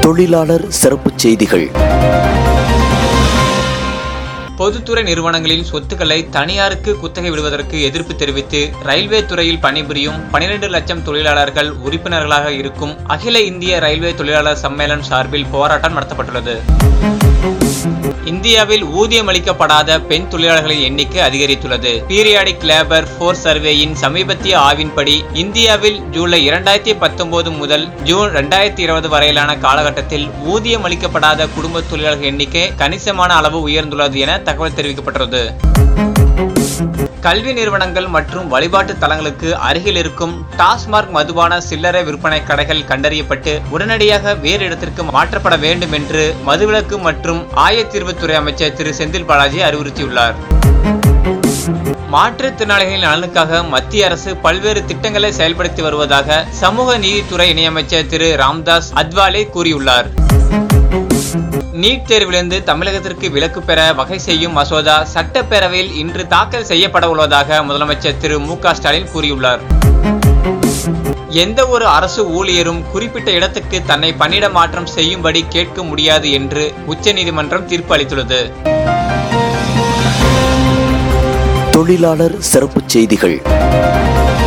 தொழிலாளர் சிறப்புச் செய்திகள் பொதுத்துறை நிறுவனங்களின் சொத்துக்களை தனியாருக்கு குத்தகை விடுவதற்கு எதிர்ப்பு தெரிவித்து ரயில்வே துறையில் பணிபுரியும் 12 லட்சம் தொழிலாளர்கள் உறுப்பினர்களாக இருக்கும் அகில இந்திய ரயில்வே தொழிலாளர் சம்மேளன் சார்பில் போராட்டம் நடத்தப்பட்டுள்ளது இந்தியாவில் ஊதியம் அளிக்கப்படாத பெண் தொழிலாளர்களின் எண்ணிக்கை அதிகரித்துள்ளது பீரியாடிக் லேபர் ஃபோர்ஸ் சர்வேயின் சமீபத்திய ஆய்வின்படி இந்தியாவில் ஜூலை இரண்டாயிரத்தி பத்தொன்பது முதல் ஜூன் இரண்டாயிரத்தி இருபது வரையிலான காலகட்டத்தில் ஊதியம் அளிக்கப்படாத குடும்ப தொழிலாளர்கள் எண்ணிக்கை கணிசமான அளவு உயர்ந்துள்ளது என தகவல் தெரிவிக்கப்பட்டுள்ளது கல்வி நிறுவனங்கள் மற்றும் வழிபாட்டு தலங்களுக்கு அருகில் இருக்கும் டாஸ்மார்க் மதுபான சில்லறை விற்பனை கடைகள் கண்டறியப்பட்டு உடனடியாக வேறு இடத்திற்கு மாற்றப்பட வேண்டும் என்று மதுவிலக்கு மற்றும் ஆயத்தீர்வுத்துறை அமைச்சர் திரு செந்தில் பாலாஜி அறிவுறுத்தியுள்ளார் மாற்றுத்திறனாளிகளின் நலனுக்காக மத்திய அரசு பல்வேறு திட்டங்களை செயல்படுத்தி வருவதாக சமூக நீதித்துறை இணையமைச்சர் திரு ராம்தாஸ் அத்வாலே கூறியுள்ளார் நீட் தேர்விலிருந்து தமிழகத்திற்கு விலக்கு பெற வகை செய்யும் மசோதா சட்டப்பேரவையில் இன்று தாக்கல் செய்யப்பட உள்ளதாக முதலமைச்சர் திரு மு க ஸ்டாலின் கூறியுள்ளார் எந்த ஒரு அரசு ஊழியரும் குறிப்பிட்ட இடத்துக்கு தன்னை பணியிட மாற்றம் செய்யும்படி கேட்க முடியாது என்று உச்சநீதிமன்றம் தீர்ப்பு அளித்துள்ளது தொழிலாளர் சிறப்புச் செய்திகள்